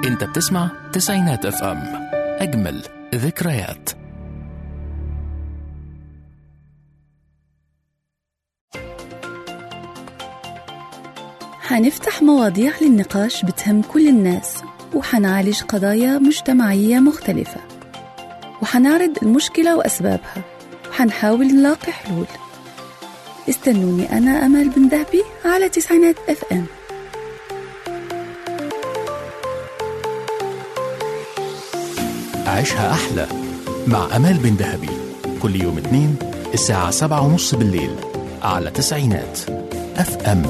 انت بتسمع تسعينات اف ام اجمل ذكريات حنفتح مواضيع للنقاش بتهم كل الناس وحنعالج قضايا مجتمعية مختلفة وحنعرض المشكلة وأسبابها وحنحاول نلاقي حلول استنوني أنا أمل بن ذهبي على تسعينات اف ام عيشها أحلى مع أمال بن ذهبي كل يوم اثنين الساعة سبعة ونص بالليل على تسعينات اف ام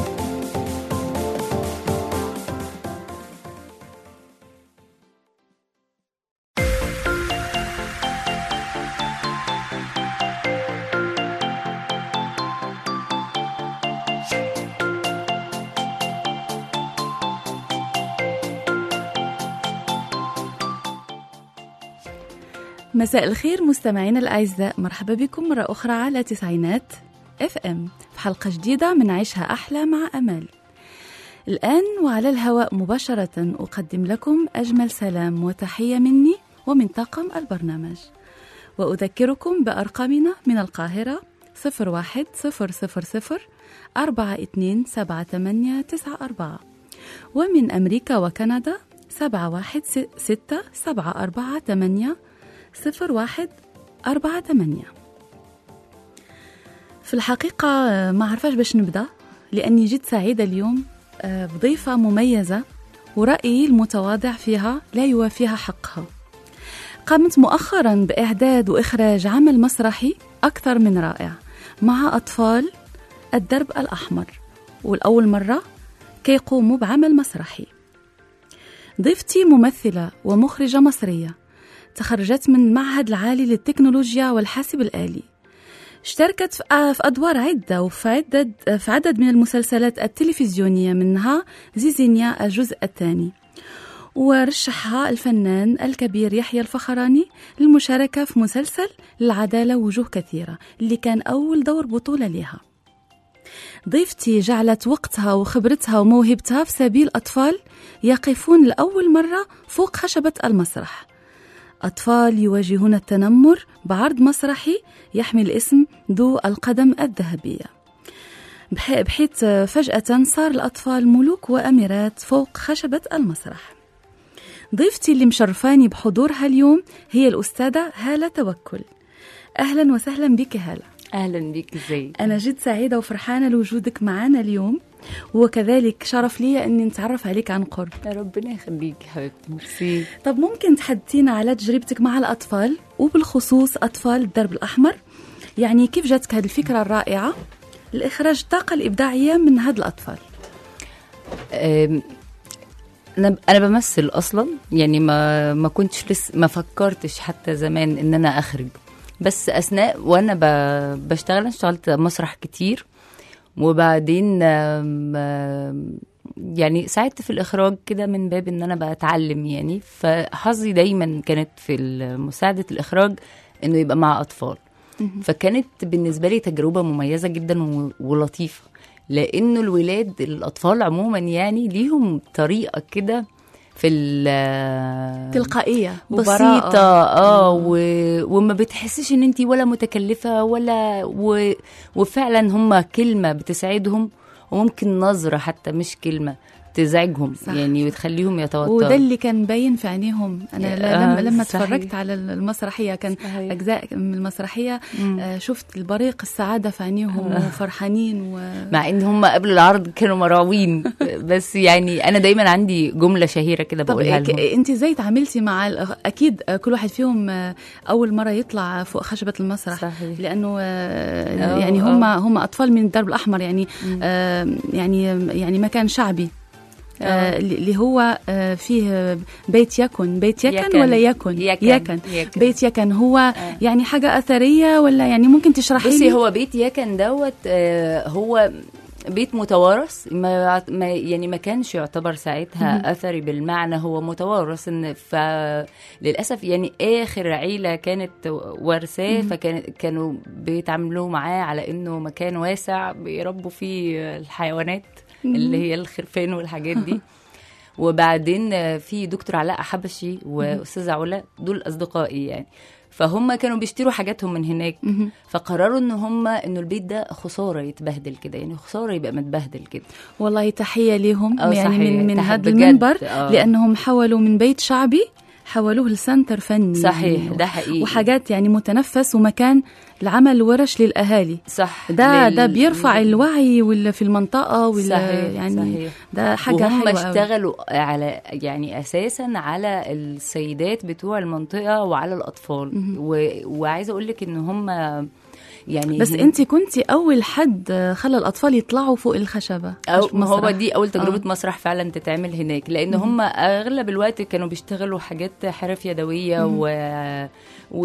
مساء الخير مستمعينا الأعزاء مرحبا بكم مرة أخرى على تسعينات اف ام في حلقة جديدة من عيشها أحلى مع أمل الآن وعلى الهواء مباشرة أقدم لكم أجمل سلام وتحية مني ومن طاقم البرنامج وأذكركم بأرقامنا من القاهرة صفر واحد صفر صفر صفر أربعة اتنين سبعة تمانية تسعة أربعة ومن أمريكا وكندا سبعة واحد س- ستة سبعة أربعة تمانية صفر واحد أربعة تمانية في الحقيقة آه، ما عرفاش باش نبدأ لأني جد سعيدة اليوم آه، بضيفة مميزة ورأيي المتواضع فيها لا يوافيها حقها قامت مؤخرا بإعداد وإخراج عمل مسرحي أكثر من رائع مع أطفال الدرب الأحمر والأول مرة كيقوموا بعمل مسرحي ضيفتي ممثلة ومخرجة مصرية تخرجت من المعهد العالي للتكنولوجيا والحاسب الآلي اشتركت في في أدوار عدة وفي عدد في عدد من المسلسلات التلفزيونية منها زيزينيا الجزء الثاني ورشحها الفنان الكبير يحيى الفخراني للمشاركة في مسلسل للعدالة وجوه كثيرة اللي كان أول دور بطولة لها ضيفتي جعلت وقتها وخبرتها وموهبتها في سبيل أطفال يقفون لأول مرة فوق خشبة المسرح أطفال يواجهون التنمر بعرض مسرحي يحمل اسم ذو القدم الذهبية بح- بحيث فجأة صار الأطفال ملوك وأميرات فوق خشبة المسرح ضيفتي اللي مشرفاني بحضورها اليوم هي الأستاذة هالة توكل أهلا وسهلا بك هالة اهلا بيك ازاي أنا جد سعيدة وفرحانة لوجودك معنا اليوم وكذلك شرف لي أني نتعرف عليك عن قرب يا ربنا يخليك يا حبيبتي ميرسي طب ممكن تحدثينا على تجربتك مع الأطفال وبالخصوص أطفال الدرب الأحمر يعني كيف جاتك هذه الفكرة الرائعة لإخراج الطاقة الإبداعية من هاد الأطفال أم، انا انا بمثل اصلا يعني ما ما كنتش لسه ما فكرتش حتى زمان ان انا اخرج بس اثناء وانا ب- بشتغل أنا اشتغلت مسرح كتير وبعدين أم، أم، يعني ساعدت في الاخراج كده من باب ان انا بتعلم يعني فحظي دايما كانت في مساعده الاخراج انه يبقى مع اطفال فكانت بالنسبه لي تجربه مميزه جدا و- ولطيفه لانه الولاد الاطفال عموما يعني ليهم طريقه كده في ال تلقائية بسيطة وبراءة. اه و... وما بتحسش ان انت ولا متكلفة ولا و... وفعلا هم كلمة بتسعدهم وممكن نظرة حتى مش كلمة تزعجهم صح. يعني وتخليهم يتوتروا وده اللي كان باين في عينيهم انا ل- آه، لما لما صحيح. اتفرجت على المسرحيه كان صحيح. اجزاء من المسرحيه مم. آه، شفت البريق السعاده في عينيهم وفرحانين و... مع ان هم قبل العرض كانوا مراوين بس يعني انا دايما عندي جملة شهيرة كده طب بقولها ك- لهم انت ازاي تعاملتي مع ال- اكيد آه، كل واحد فيهم آه، اول مره يطلع فوق خشبه المسرح صحيح. لانه آه، أوه، يعني أوه. هم هم اطفال من الدرب الاحمر يعني آه، يعني يعني مكان شعبي آه، أوه. اللي هو آه، فيه بيت يكن بيت يكن, يكن. ولا يكن يكن. يكن. يكن. بيت يكن هو يعني حاجه اثريه ولا يعني ممكن تشرحي بصي لي هو بيت يكن دوت آه، هو بيت متوارث ما ما- يعني ما كانش يعتبر ساعتها اثري بالمعنى هو متوارث ان فللاسف يعني اخر عيله كانت ورثاه فكان كانوا بيتعاملوا معاه على انه مكان واسع بيربوا فيه الحيوانات اللي هي الخرفان والحاجات دي وبعدين آه، في دكتور علاء حبشي واستاذه علا دول اصدقائي يعني فهم كانوا بيشتروا حاجاتهم من هناك مهم. فقرروا ان هم انه البيت ده خساره يتبهدل كده يعني خساره يبقى متبهدل كده والله تحية لهم آه، يعني صحيح. من من تح- هذا بجد، المنبر آه. لأنهم حولوا من بيت شعبي حولوه لسنتر فني صحيح يعني ده حقيقي وحاجات يعني متنفس ومكان لعمل ورش للأهالي صح ده لل- ده بيرفع الوعي ولا في المنطقة ولا صحيح يعني صحيح. ده حاجة وهم حلوة أوي. اشتغلوا على يعني اساسا على السيدات بتوع المنطقه وعلى الاطفال و... وعايزه اقول لك ان هم يعني بس انت كنتي اول حد خلى الاطفال يطلعوا فوق الخشبه أو مش ما هو مسرح. دي اول تجربه آه. مسرح فعلا تتعمل هناك لان هم اغلب الوقت كانوا بيشتغلوا حاجات حرف يدويه و... و...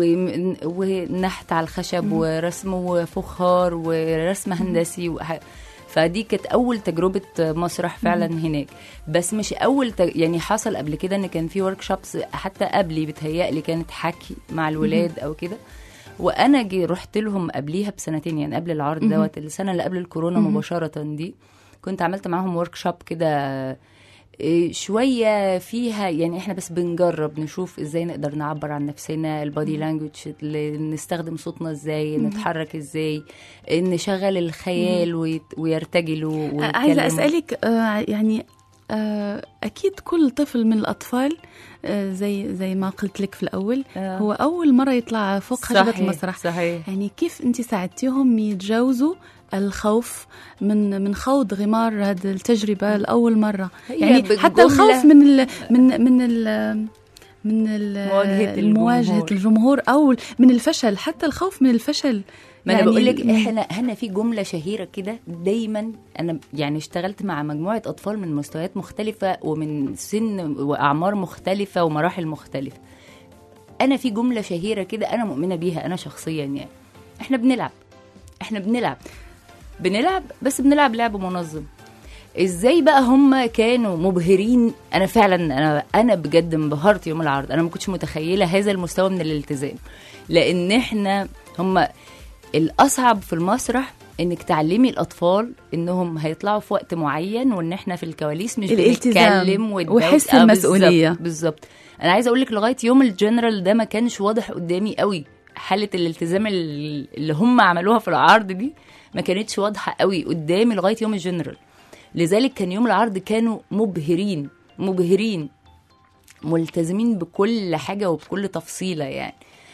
ونحت على الخشب ورسم وفخار ورسم هندسي وح... فدي كانت اول تجربه مسرح فعلا هناك بس مش اول ت... يعني حصل قبل كده ان كان في ورك شوبس حتى قبلي بتهيألي كانت حكي مع الولاد او كده وانا جي رحت لهم قبليها بسنتين يعني قبل العرض دوت السنه اللي قبل الكورونا مباشره دي كنت عملت معاهم ورك شوب كده إيه، شويه فيها يعني احنا بس بنجرب نشوف ازاي نقدر نعبر عن نفسنا البادي لانجوج نستخدم صوتنا ازاي نتحرك ازاي نشغل الخيال ويت- ويرتجلوا عايزه ويتكلموا. اسالك آه يعني آه اكيد كل طفل من الاطفال آه زي زي ما قلت لك في الاول آه. هو اول مره يطلع فوق خشبه صحيح، المسرح صحيح يعني كيف انت ساعدتيهم يتجاوزوا الخوف من من خوض غمار هذه التجربه لاول مره هي يعني حتى بالجملة- الخوف من ال من من ال من ال- مواجهة مواجهة الجمهور. الجمهور او من الفشل حتى الخوف من الفشل ما انا يعني بقول لك ال- احنا هنا في جمله شهيره كده دايما انا يعني اشتغلت مع مجموعه اطفال من مستويات مختلفه ومن سن واعمار مختلفه ومراحل مختلفه انا في جمله شهيره كده انا مؤمنه بيها انا شخصيا يعني احنا بنلعب احنا بنلعب بنلعب بس بنلعب لعب منظم ازاي بقى هم كانوا مبهرين انا فعلا انا انا بجد انبهرت يوم العرض انا ما كنتش متخيله هذا المستوى من الالتزام لان احنا هم الاصعب في المسرح انك تعلمي الاطفال انهم هيطلعوا في وقت معين وان احنا في الكواليس مش الالتزام بنتكلم والدو- وحس آه، المسؤولية. بالظبط بالظبط انا عايزه اقول لك لغايه يوم الجنرال ده ما كانش واضح قدامي قوي حاله الالتزام ال- اللي هم عملوها في العرض دي ما كانتش واضحه قوي قدامي لغايه يوم الجنرال لذلك كان يوم العرض كانوا مبهرين مبهرين ملتزمين بكل حاجه وبكل تفصيله يعني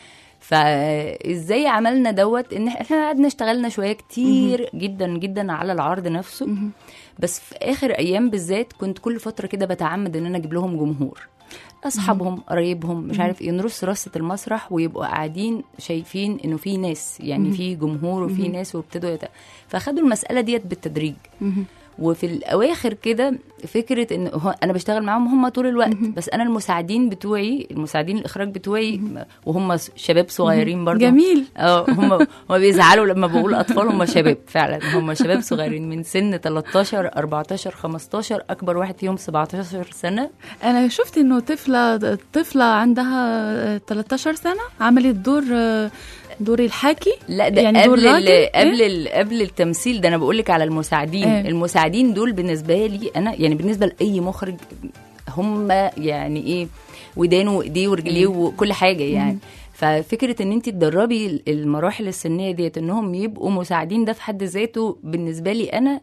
فازاي عملنا دوت ان احنا قعدنا اشتغلنا شويه كتير جدا جدا على العرض نفسه بس في اخر ايام بالذات كنت كل فتره كده بتعمد ان انا اجيب لهم جمهور اصحابهم قرايبهم مش عارف ايه نرص رصه المسرح ويبقوا قاعدين شايفين انه في ناس يعني في جمهور وفي ناس وابتدوا يت... فاخدوا المساله ديت بالتدريج وفي الاواخر كده فكره ان هو انا بشتغل معاهم هم طول الوقت بس انا المساعدين بتوعي المساعدين الاخراج بتوعي وهم شباب صغيرين برضه جميل اه هم هم بيزعلوا لما بقول اطفال هم شباب فعلا هم شباب صغيرين من سن 13 14 15 اكبر واحد فيهم 17 سنه انا شفت انه طفله طفله عندها 13 سنه عملت دور دور الحاكي لا ده يعني يعني دور قبل راجل؟ ال قبل إيه؟ ال قبل التمثيل ده انا بقول لك على المساعدين إيه. المساعدين دول بالنسبه لي انا يعني بالنسبه لاي مخرج هم يعني ايه ودانه وايديه ورجليه وكل حاجه يعني ففكره ان انت تدربي المراحل السنيه ديت انهم يبقوا مساعدين ده في حد ذاته بالنسبه لي انا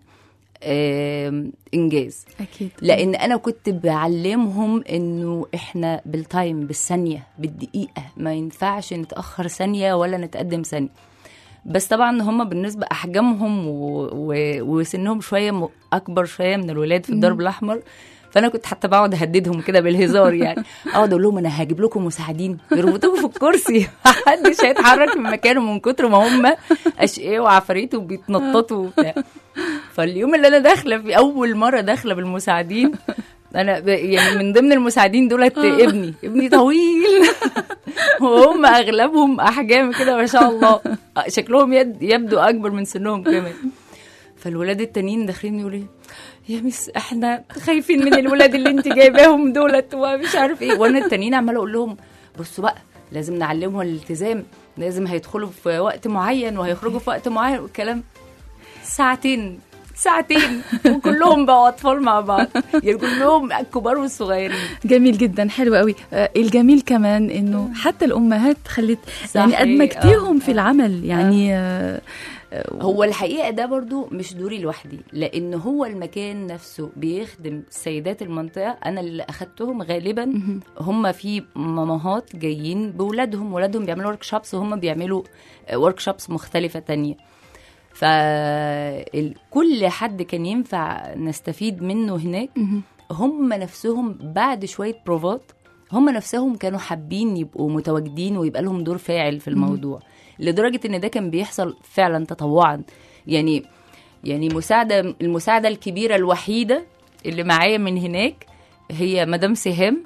آم، انجاز اكيد لان انا كنت بعلمهم انه احنا بالتايم بالثانيه بالدقيقه ما ينفعش نتاخر ثانيه ولا نتقدم ثانيه بس طبعا هم بالنسبه احجامهم و... و... وسنهم شويه م... اكبر شويه من الولاد في الدرب الاحمر فانا كنت حتى بقعد اهددهم كده بالهزار يعني اقعد اقول لهم انا هجيب لكم مساعدين يربطوهم في الكرسي محدش هيتحرك من مكانه من كتر ما هم اشقياء وعفاريت وبيتنططوا وبتاع فاليوم اللي انا داخله في اول مره داخله بالمساعدين انا ب- يعني من ضمن المساعدين دولت ابني ابني طويل وهم اغلبهم احجام كده ما شاء الله شكلهم يد يبدو اكبر من سنهم كمان فالولاد التانيين داخلين يقولوا لي يا مس احنا خايفين من الولاد اللي انت جايباهم دولت ومش عارف ايه وانا التانيين عماله اقول لهم بصوا بقى لازم نعلمهم الالتزام لازم هيدخلوا في وقت معين وهيخرجوا في وقت معين والكلام ساعتين ساعتين وكلهم بقوا اطفال مع بعض يعني كلهم الكبار والصغيرين جميل جدا حلو قوي آه، الجميل كمان انه حتى الامهات خلت يعني صحيح، ادمجتيهم آه، في العمل يعني آه، هو الحقيقه ده برضو مش دوري لوحدي لان هو المكان نفسه بيخدم سيدات المنطقه انا اللي اخدتهم غالبا هم في ماماهات جايين بولادهم ولادهم بيعملوا ورك شوبس وهم بيعملوا ورك شوبس مختلفه تانية فكل حد كان ينفع نستفيد منه هناك هم نفسهم بعد شويه بروفات هم نفسهم كانوا حابين يبقوا متواجدين ويبقى لهم دور فاعل في الموضوع لدرجه ان ده كان بيحصل فعلا تطوعا يعني يعني مساعده المساعده الكبيره الوحيده اللي معايا من هناك هي مدام سهام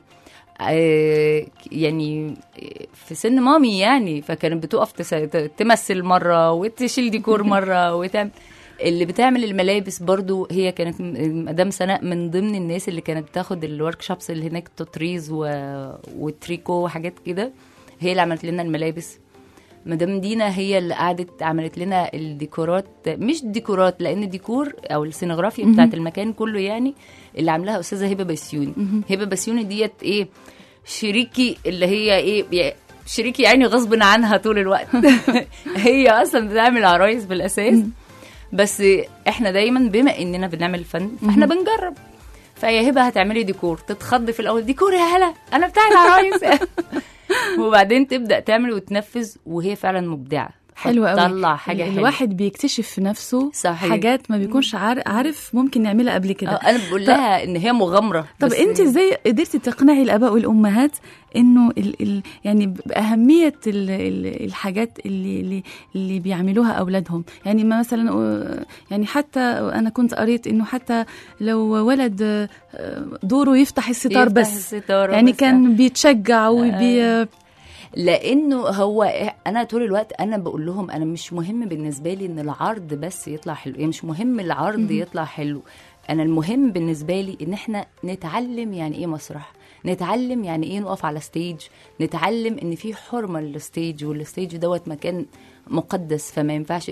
آه، يعني في سن مامي يعني فكانت بتقف تس- تمثل مره وتشيل ديكور مره وتعمل اللي بتعمل الملابس برضو هي كانت م- مدام سناء من ضمن الناس اللي كانت بتاخد الورك شوبس اللي هناك تطريز و... وتريكو وحاجات كده هي اللي عملت لنا الملابس مدام دينا هي اللي قعدت عملت لنا الديكورات مش ديكورات لان الديكور او السينوغرافيا بتاعت المكان كله يعني اللي عاملاها استاذه هبه بسيوني هبه بسيوني ديت ايه شريكي اللي هي ايه بي- شريكي يعني غصب عنها طول الوقت هي اصلا بتعمل عرايس بالاساس بس احنا دايما بما اننا بنعمل فن فاحنا بنجرب فيا هبه هتعملي ديكور تتخض في الاول ديكور يا هلا انا بتاع العرايس وبعدين تبدا تعمل وتنفذ وهي فعلا مبدعه حلو قوي تطلع حاجه حلوه الواحد بيكتشف في نفسه صحيح. حاجات ما بيكونش عار- عارف ممكن يعملها قبل كده آه، انا بقول لها ان هي مغامره طب بس انت ازاي قدرتي تقنعي الاباء والامهات انه ال ال يعني باهميه ال ال الحاجات اللي اللي, اللي بيعملوها اولادهم يعني ما مثلا آه، يعني حتى انا كنت قريت انه حتى لو ولد آه، دوره يفتح الستار يفتح بس الستارة يعني بس. كان بيتشجع وبي لانه هو انا طول الوقت انا بقول لهم انا مش مهم بالنسبه لي ان العرض بس يطلع حلو يعني مش مهم العرض يطلع حلو انا المهم بالنسبه لي ان احنا نتعلم يعني ايه مسرح نتعلم يعني ايه نقف على ستيج نتعلم ان في حرمه للستيج والستيج دوت مكان مقدس فما ينفعش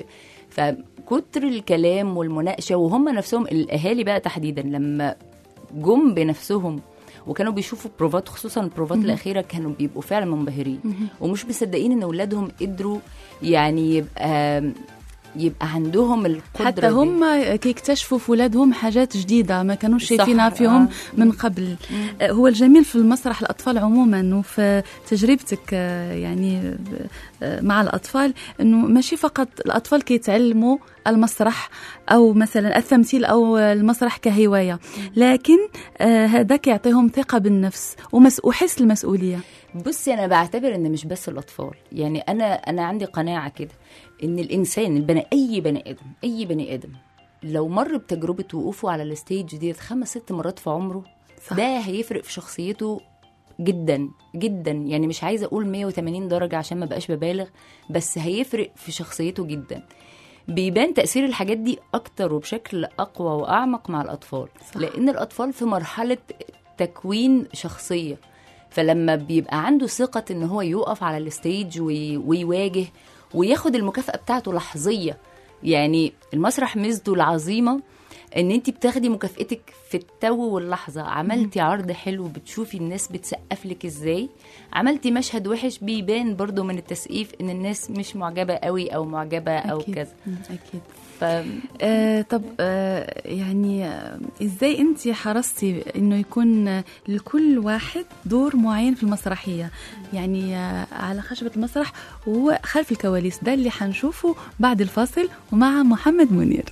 فكتر الكلام والمناقشه وهم نفسهم الاهالي بقى تحديدا لما جم بنفسهم وكانوا بيشوفوا بروفات خصوصا البروفات الاخيره كانوا بيبقوا فعلا منبهرين ومش مصدقين ان اولادهم قدروا يعني يبقى يبقى عندهم القدره حتى دي. هم يكتشفوا في ولادهم حاجات جديدة ما كانوش صح، شايفينها فيهم آه. من قبل آه، هو الجميل في المسرح الأطفال عموما وفي تجربتك آه، يعني آه، مع الأطفال أنه ماشي فقط الأطفال كيتعلموا المسرح أو مثلا التمثيل أو المسرح كهواية لكن آه، هذاك يعطيهم ثقة بالنفس ومس- وحس المسؤولية بصي انا بعتبر ان مش بس الاطفال يعني انا انا عندي قناعه كده ان الانسان البني اي بني ادم اي بني ادم لو مر بتجربه وقوفه على الستيج ديت خمس ست مرات في عمره صح. ده هيفرق في شخصيته جدا جدا يعني مش عايزه اقول 180 درجه عشان ما بقاش ببالغ بس هيفرق في شخصيته جدا بيبان تاثير الحاجات دي اكتر وبشكل اقوى واعمق مع الاطفال صح. لان الاطفال في مرحله تكوين شخصيه فلما بيبقى عنده ثقة ان هو يقف على الستيج وي- ويواجه وياخد المكافأة بتاعته لحظية يعني المسرح ميزته العظيمة ان انت بتاخدي مكافأتك في التو واللحظة عملتي عرض حلو بتشوفي الناس بتسقف لك ازاي عملتي مشهد وحش بيبان برضو من التسقيف ان الناس مش معجبة قوي او معجبة او أكيد. كذا مم، أكيد ف... آه طب آه يعني آه ازاي انت حرصتي انه يكون آه، لكل واحد دور معين في المسرحيه يعني آه على خشبه المسرح وخلف الكواليس ده اللي حنشوفه بعد الفاصل ومع محمد منير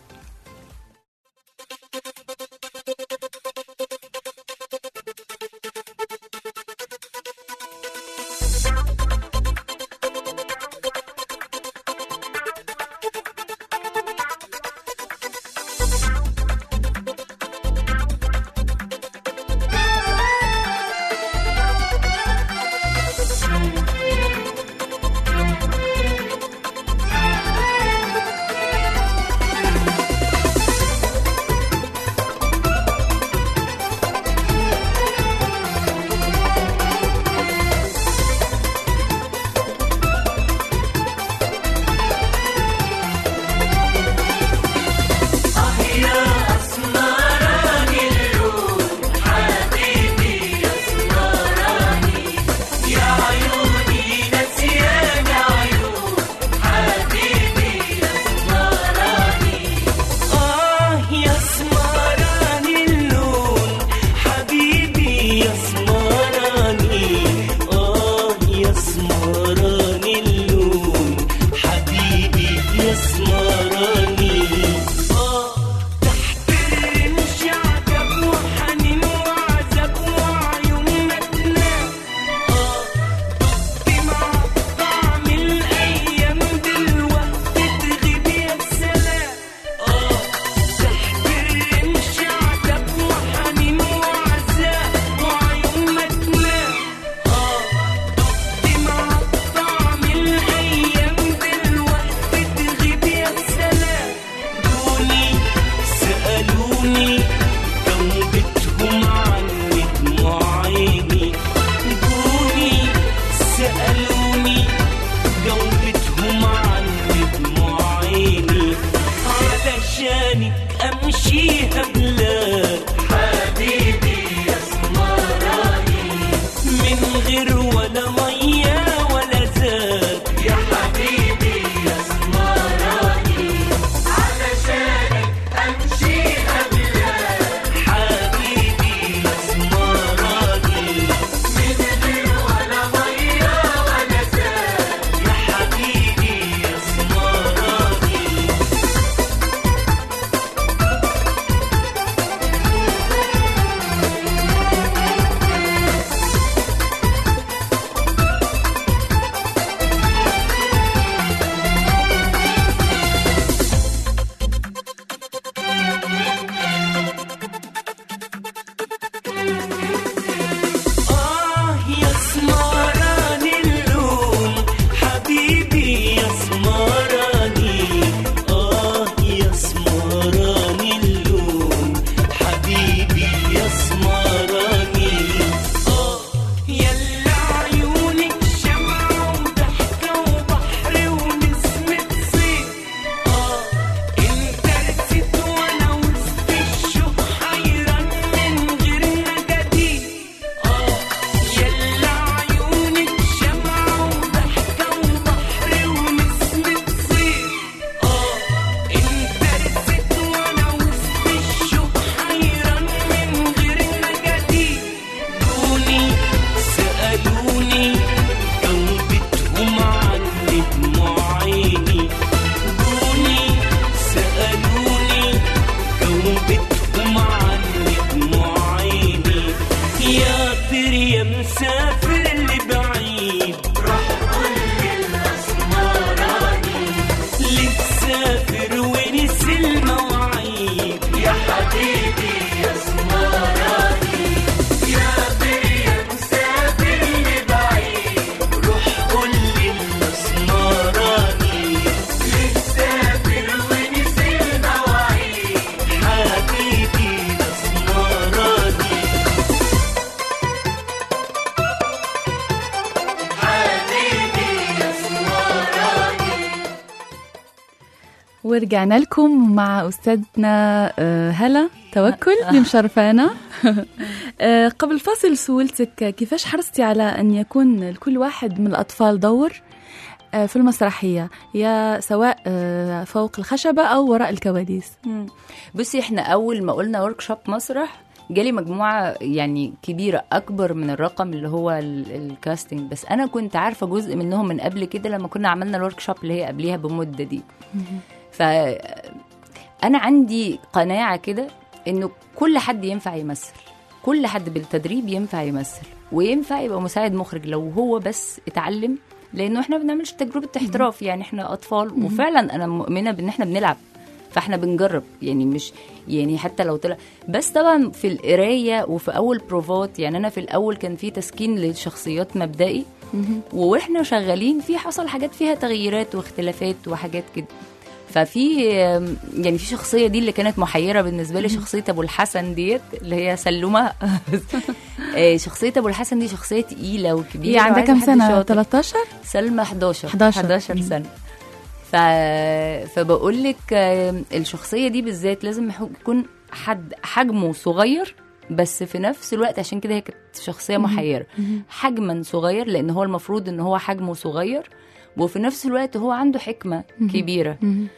ورجعنا لكم مع أستاذنا آه، هلا توكل اللي مشرفانا آه، قبل الفاصل سولتك كيفاش حرصتي على أن يكون لكل واحد من الأطفال دور آه، في المسرحية يا سواء آه، فوق الخشبة أو وراء الكواليس بصي احنا اول ما قلنا ورك شوب مسرح جالي مجموعه يعني كبيره اكبر من الرقم اللي هو ال- الكاستنج بس انا كنت عارفه جزء منهم من قبل كده لما كنا عملنا الورك شوب اللي هي قبليها بمده دي ف انا عندي قناعه كده انه كل حد ينفع يمثل كل حد بالتدريب ينفع يمثل وينفع يبقى مساعد مخرج لو هو بس اتعلم لانه احنا ما بنعملش تجربه احتراف يعني احنا اطفال وفعلا انا مؤمنه بان احنا بنلعب فاحنا بنجرب يعني مش يعني حتى لو طلع بس طبعا في القرايه وفي اول بروفات يعني انا في الاول كان في تسكين للشخصيات مبدئي واحنا شغالين في حصل حاجات فيها تغييرات واختلافات وحاجات كده ففي يعني في شخصيه دي اللي كانت محيره بالنسبه لي شخصيه ابو الحسن ديت اللي هي سلومه آه، شخصيه ابو الحسن دي شخصيه تقيله وكبيره هي عندها وعايزة كم حد سنة؟ شاطر. 13 سلمى 11 11. 11 سنه ف... فبقول لك آه، الشخصيه دي بالذات لازم يح- يكون حد حجمه صغير بس في نفس الوقت عشان كده هي كانت شخصيه محيره حجما صغير لان هو المفروض ان هو حجمه صغير وفي نفس الوقت هو عنده حكمه كبيره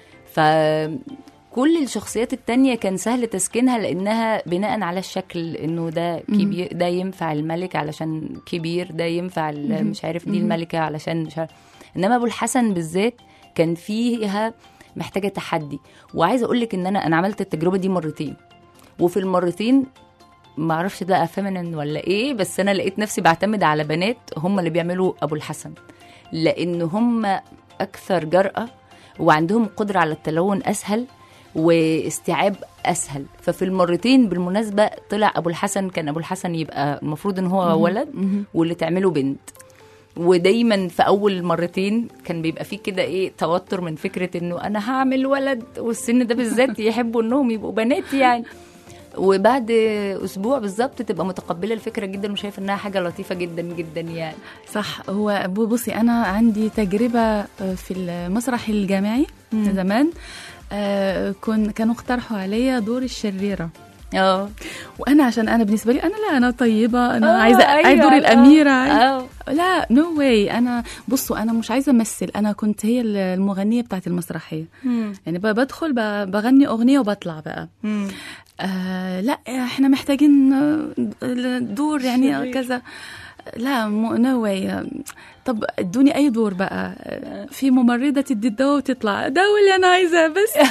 فكل الشخصيات التانية كان سهل تسكينها لأنها بناء على الشكل إنه ده كبير ده ينفع الملك علشان كبير ده ينفع ال- مش عارف دي الملكة علشان مش عارف إنما أبو الحسن بالذات كان فيها محتاجة تحدي وعايزة أقول لك إن أنا أنا عملت التجربة دي مرتين وفي المرتين ما اعرفش ده فيمينين ولا ايه بس انا لقيت نفسي بعتمد على بنات هم اللي بيعملوا ابو الحسن لان هم اكثر جرأة وعندهم قدرة على التلون اسهل واستيعاب اسهل ففي المرتين بالمناسبة طلع ابو الحسن كان ابو الحسن يبقى المفروض ان هو ولد واللي تعمله بنت ودايما في اول مرتين كان بيبقى فيه كده ايه توتر من فكره انه انا هعمل ولد والسن ده بالذات يحبوا انهم يبقوا بنات يعني وبعد اسبوع بالظبط تبقى متقبله الفكره جدا وشايفه انها حاجه لطيفه جدا جدا يعني صح هو بو- بصي انا عندي تجربه آه، في المسرح الجامعي مم. زمان آه، كن كانوا اقترحوا عليا دور الشريره اه وانا عشان انا بالنسبه لي انا لا انا طيبه انا آه، عايزه أيوة، أيوة دور آه، الاميره عايزة اه لا نو واي انا بصوا انا مش عايزه امثل انا كنت هي المغنيه بتاعت المسرحيه يعني ب- بدخل ب- بغني اغنيه وبطلع بقى آه لا احنا محتاجين آه، دور يعني شرير. كذا لا نو واي طب ادوني اي دور بقى آه، في ممرضه تدي الدواء وتطلع ده هو اللي انا عايزاه بس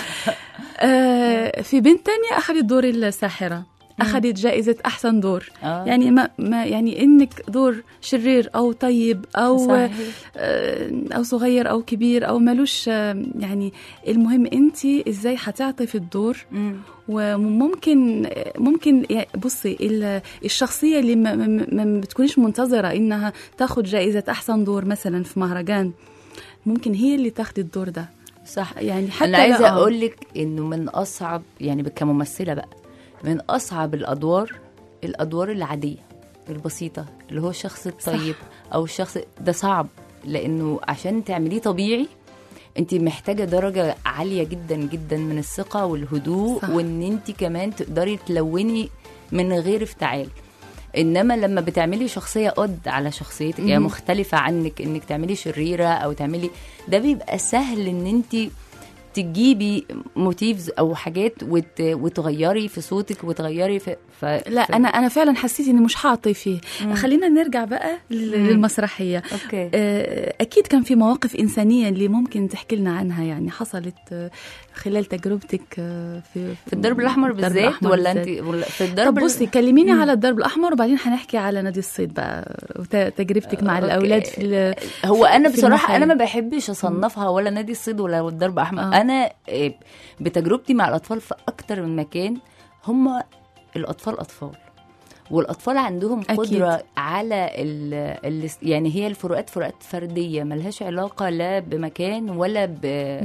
آه في بنت تانية اخذت دور الساحره اخذت جائزه احسن دور آه. يعني ما, ما يعني انك دور شرير او طيب او صحيح. آه، او صغير او كبير او ملوش آه، يعني المهم انت ازاي هتعطي في الدور مم. وممكن ممكن يعني بصي ال- الشخصيه اللي ما, ما, ما بتكونيش منتظره انها تاخد جائزه احسن دور مثلا في مهرجان ممكن هي اللي تاخد الدور ده صح يعني حتى انا عايزه لا- اقول لك انه من اصعب يعني كممثله بقى من اصعب الادوار الادوار العاديه البسيطه اللي هو الشخص الطيب او الشخص ده صعب لانه عشان تعمليه طبيعي انت محتاجه درجه عاليه جدا جدا من الثقه والهدوء صح. وان انت كمان تقدري تلوني من غير افتعال انما لما بتعملي شخصيه قد على شخصيتك يعني مهم. مختلفه عنك انك تعملي شريره او تعملي ده بيبقى سهل ان انت تجيبي موتيفز او حاجات وت... وتغيري في صوتك وتغيري في ف... لا ف... انا انا فعلا حسيت اني مش هعطي فيه خلينا نرجع بقى لل- مم. للمسرحيه اوكي آه، اكيد كان في مواقف انسانيه اللي ممكن تحكي لنا عنها يعني حصلت آه، خلال تجربتك آه، في في الدرب الاحمر الدرب بالذات الأحمر ولا بالذات. انت ولا في طب الدرب ال- بصي كلميني مم. على الدرب الاحمر وبعدين هنحكي على نادي الصيد بقى وتجربتك مع أوكي. الاولاد في ال- هو انا في بصراحه انا المخيم. ما بحبش اصنفها ولا نادي الصيد ولا الدرب احمر آه. انا آه، بتجربتي مع الاطفال في اكتر من مكان هم الاطفال اطفال والاطفال عندهم أكيد. قدره على ال ال يعني هي الفروقات فروقات فرديه ملهاش علاقه لا بمكان ولا ب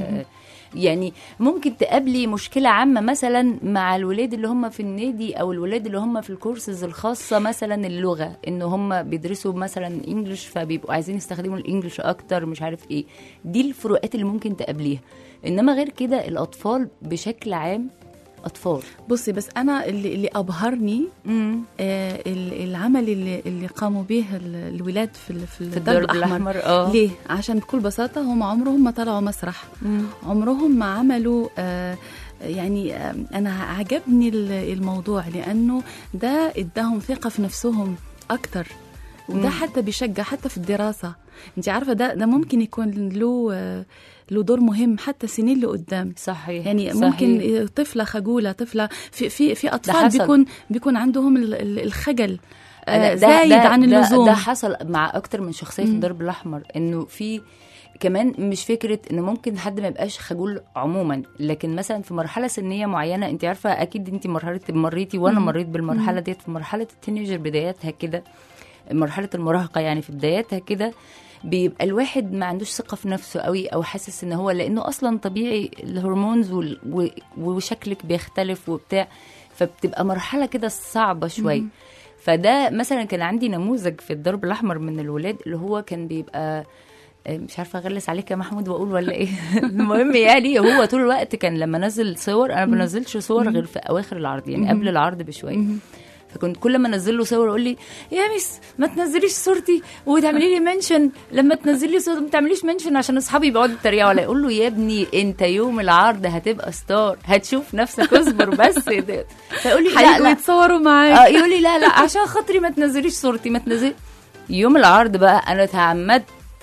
يعني ممكن تقابلي مشكله عامه مثلا مع الولاد اللي هم في النادي او الولاد اللي هم في الكورسز الخاصه مثلا اللغه ان هم بيدرسوا مثلا انجلش فبيبقوا عايزين يستخدموا الانجليش اكتر مش عارف ايه دي الفروقات اللي ممكن تقابليها انما غير كده الاطفال بشكل عام اطفال بصي بس انا اللي, اللي ابهرني امم آه ال- العمل اللي, اللي قاموا به ال- الولاد في ال- في في الدرب الاحمر اه ليه عشان بكل بساطه هم عمرهم ما طلعوا مسرح مم. عمرهم ما عملوا آه يعني آه انا عجبني ال- الموضوع لانه ده اداهم ثقه في نفسهم اكتر وده مم. حتى بيشجع حتى في الدراسه انت عارفه ده ده ممكن يكون له آه له دور مهم حتى سنين لقدام صحيح يعني صحيح. ممكن طفله خجوله طفله في في في اطفال حصل. بيكون بيكون عندهم ال- ال- الخجل آه، ده- زايد ده- عن ده- اللزوم ده حصل مع اكتر من شخصيه في مم. الدرب الاحمر انه في كمان مش فكره انه ممكن حد ما يبقاش خجول عموما لكن مثلا في مرحله سنيه معينه انت عارفه اكيد انت مرحله مريتي وانا مم. مريت بالمرحله ديت في مرحله التينيجر بداياتها كده مرحله المراهقه يعني في بداياتها كده بيبقى الواحد ما عندوش ثقه في نفسه قوي او حاسس ان هو لانه اصلا طبيعي الهرمونز وال- و- وشكلك بيختلف وبتاع فبتبقى مرحله كده صعبه شويه مم. فده مثلا كان عندي نموذج في الدرب الاحمر من الولاد اللي هو كان بيبقى آه، مش عارفه اغلس عليك يا محمود واقول ولا ايه المهم يعني هو طول الوقت كان لما نزل صور انا ما بنزلش صور غير في اواخر العرض يعني قبل العرض بشويه مم. فكنت كل ما انزل له صور يقول لي يا ميس ما تنزليش صورتي وتعملي لي منشن لما تنزلي صورتي ما تعمليش منشن عشان اصحابي بيقعدوا يتريقوا عليا اقول له يا ابني انت يوم العرض هتبقى ستار هتشوف نفسك اصبر بس فيقول لي لا حيجوا لا يتصوروا معاك اه يقول لي لا لا عشان خاطري ما تنزليش صورتي ما تنزلي يوم العرض بقى انا اتعمدت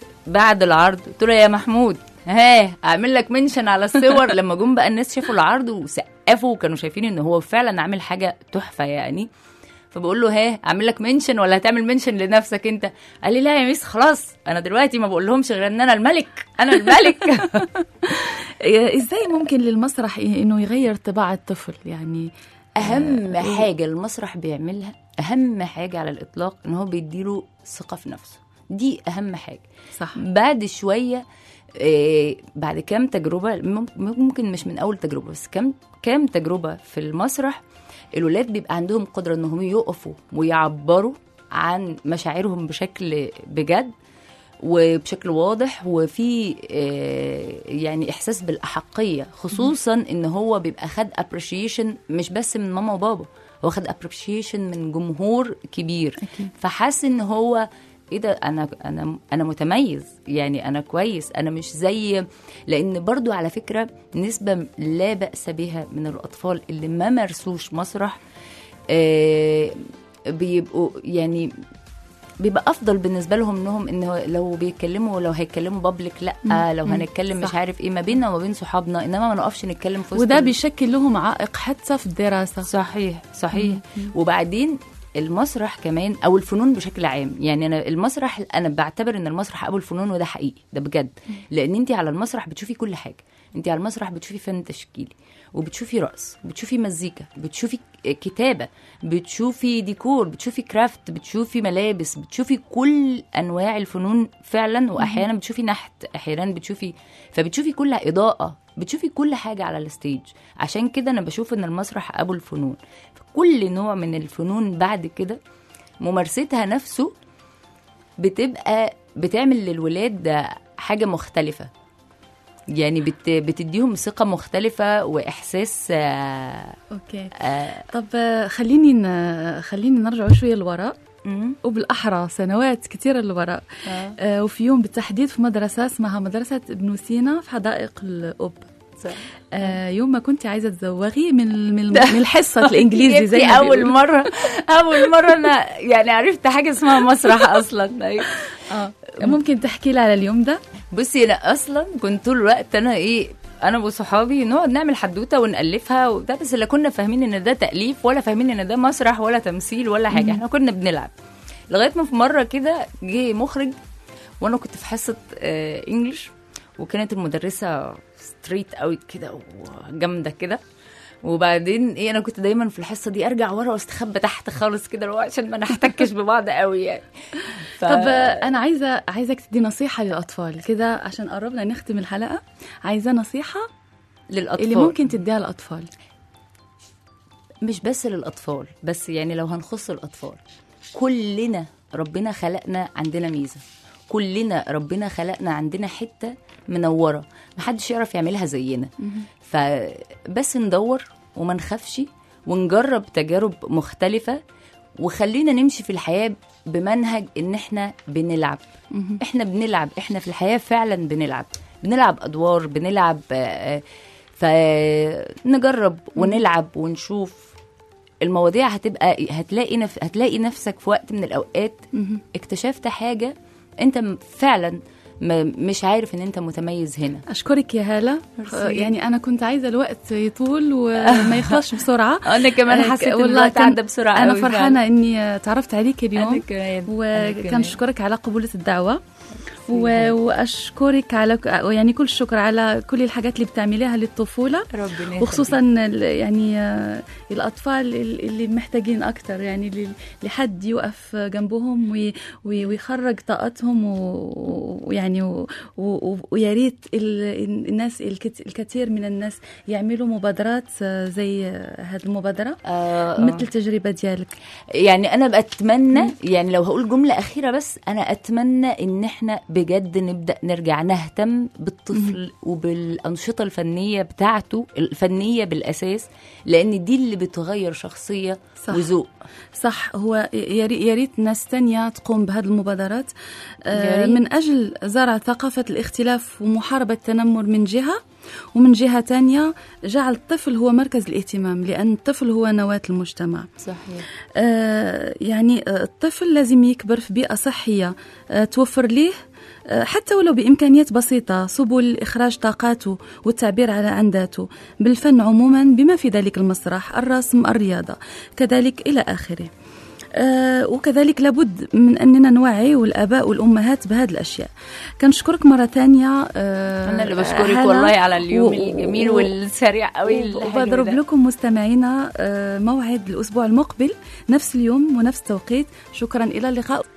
بعد العرض قلت له يا محمود ها اعمل لك منشن على الصور لما جم بقى الناس شافوا العرض وسقفوا وكانوا شايفين ان هو فعلا عامل حاجه تحفه يعني فبقول له ها اعمل لك منشن ولا هتعمل منشن لنفسك انت قال لي لا يا ميس خلاص انا دلوقتي ما بقول لهمش غير ان انا الملك انا الملك آه، ازاي ممكن للمسرح ي- انه يغير طباع الطفل يعني اهم حاجه المسرح بيعملها اهم حاجه على الاطلاق ان هو بيديله ثقه في نفسه دي اهم حاجه صح بعد شويه آه، بعد كام تجربه مم- ممكن مش من اول تجربه بس كام كام تجربه في المسرح الولاد بيبقى عندهم قدره انهم يقفوا ويعبروا عن مشاعرهم بشكل بجد وبشكل واضح وفي آه، يعني احساس بالاحقيه خصوصا ان هو بيبقى خد ابريشيشن مش بس من ماما وبابا هو خد ابريشيشن من جمهور كبير أكيد. فحس ان هو ايه ده انا انا انا متميز يعني انا كويس انا مش زي لان برضو على فكره نسبه لا باس بها من الاطفال اللي ما مارسوش مسرح آه، بيبقوا يعني بيبقى افضل بالنسبه لهم انهم انه لو بيتكلموا لو هيتكلموا بابليك لا مم. لو مم. هنتكلم مش صح. عارف ايه ما بيننا وما بين صحابنا انما ما نقفش نتكلم في وسط وده ال- بيشكل لهم عائق حتى في الدراسه صحيح صحيح وبعدين المسرح كمان او الفنون بشكل عام يعني انا المسرح انا بعتبر ان المسرح ابو الفنون وده حقيقي ده بجد لان انت على المسرح بتشوفي كل حاجه انت على المسرح بتشوفي فن تشكيلي وبتشوفي رقص بتشوفي مزيكا بتشوفي كتابه بتشوفي ديكور بتشوفي كرافت بتشوفي ملابس بتشوفي كل انواع الفنون فعلا واحيانا بتشوفي نحت احيانا بتشوفي فبتشوفي كل اضاءه بتشوفي كل حاجه على الستيج عشان كده انا بشوف ان المسرح ابو الفنون كل نوع من الفنون بعد كده ممارستها نفسه بتبقى بتعمل للولاد حاجة مختلفة يعني بت بتديهم ثقة مختلفة وإحساس آه، اوكي آه، طب آه، خليني ن... خليني نرجع شويه لوراء مم، وبالاحرى سنوات كثيره لوراء آه، آه، وفي يوم بالتحديد في مدرسه اسمها مدرسه ابن سينا في حدائق الأب صح. آه، يوم ما كنت عايزه تزوغي من من, من الحصه الانجليزي زي جبتي ما أول بيقولوا. مرة أول مرة أنا يعني عرفت حاجة اسمها مسرح أصلا أيوة. اه ممكن تحكي لي على اليوم ده بصي انا اصلا كنت طول الوقت انا ايه انا وصحابي نقعد نعمل حدوته ونالفها وبتاع بس لا كنا فاهمين ان ده تاليف ولا فاهمين ان ده مسرح ولا تمثيل ولا حاجه احنا كنا بنلعب لغايه ما في مره كده جه مخرج وانا كنت في حصه آه انجلش وكانت المدرسه ستريت قوي كده وجامده كده وبعدين ايه انا كنت دايما في الحصه دي ارجع ورا واستخبى تحت خالص كده اللي هو عشان ما نحتكش ببعض قوي يعني ف... طب آه، انا عايزه عايزك تدي نصيحه للاطفال كده عشان قربنا نختم الحلقه عايزه نصيحه للاطفال اللي ممكن تديها للاطفال مش بس للاطفال بس يعني لو هنخص الاطفال كلنا ربنا خلقنا عندنا ميزه كلنا ربنا خلقنا عندنا حته منوره محدش يعرف يعملها زينا فبس ندور وما نخافش ونجرب تجارب مختلفه وخلينا نمشي في الحياه بمنهج ان احنا بنلعب احنا بنلعب احنا في الحياه فعلا بنلعب بنلعب ادوار بنلعب آه، آه، فنجرب ونلعب ونشوف المواضيع هتبقى هتلاقي نف... هتلاقي نفسك في وقت من الاوقات اكتشفت حاجه انت م- فعلا م... مش عارف ان انت متميز هنا اشكرك يا هاله ميرسي. آه، يعني انا كنت عايزه الوقت يطول وما يخلصش بسرعه انا كمان آه، حسيت ان والله الوقت كان- عدى بسرعه انا قوي فرحانه اني آه، تعرفت عليك فعلاً. اليوم انا كمان أنا وكان كمان. اشكرك على قبولة الدعوة و... واشكرك على يعني كل الشكر على كل الحاجات اللي بتعمليها للطفولة ربنا وخصوصا ال- يعني آه، الاطفال ال- اللي محتاجين اكتر يعني ل- لحد يقف جنبهم وي- وي- ويخرج طاقتهم و- ويعني و- و- ويا ريت ال- الناس الكت- الكثير من الناس يعملوا مبادرات آه، زي هذه المبادرة آه مثل التجربة ديالك يعني انا بتمنى يعني لو هقول جمله اخيره بس انا اتمنى ان احنا بجد نبدا نرجع نهتم بالطفل وبالانشطه الفنيه بتاعته الفنيه بالاساس لان دي اللي بتغير شخصيه صح. وذوق صح هو يا ري- يا ريت ناس تانية تقوم بهذه المبادرات آه، يا ريت. من أجل زرع ثقافة الاختلاف ومحاربة التنمر من جهة ومن جهة تانية جعل الطفل هو مركز الاهتمام لأن الطفل هو نواة المجتمع صحيح آه، يعني آه، الطفل لازم يكبر في بيئة صحية آه، توفر ليه آه، حتى ولو بإمكانيات بسيطة سبل إخراج طاقاته والتعبير على عن ذاته بالفن عموما بما في ذلك المسرح الرسم الرياضة كذلك إلى آخره آه، وكذلك لابد من أننا نوعي والآباء والأمهات بهذه الأشياء كنشكرك مرة ثانية آه، انا اللي بشكرك هلا. والله على اليوم و- الجميل و- والسريع قوي الحلو وبضرب ده. لكم مستمعينا آه، موعد الأسبوع المقبل نفس اليوم ونفس التوقيت شكرا إلى اللقاء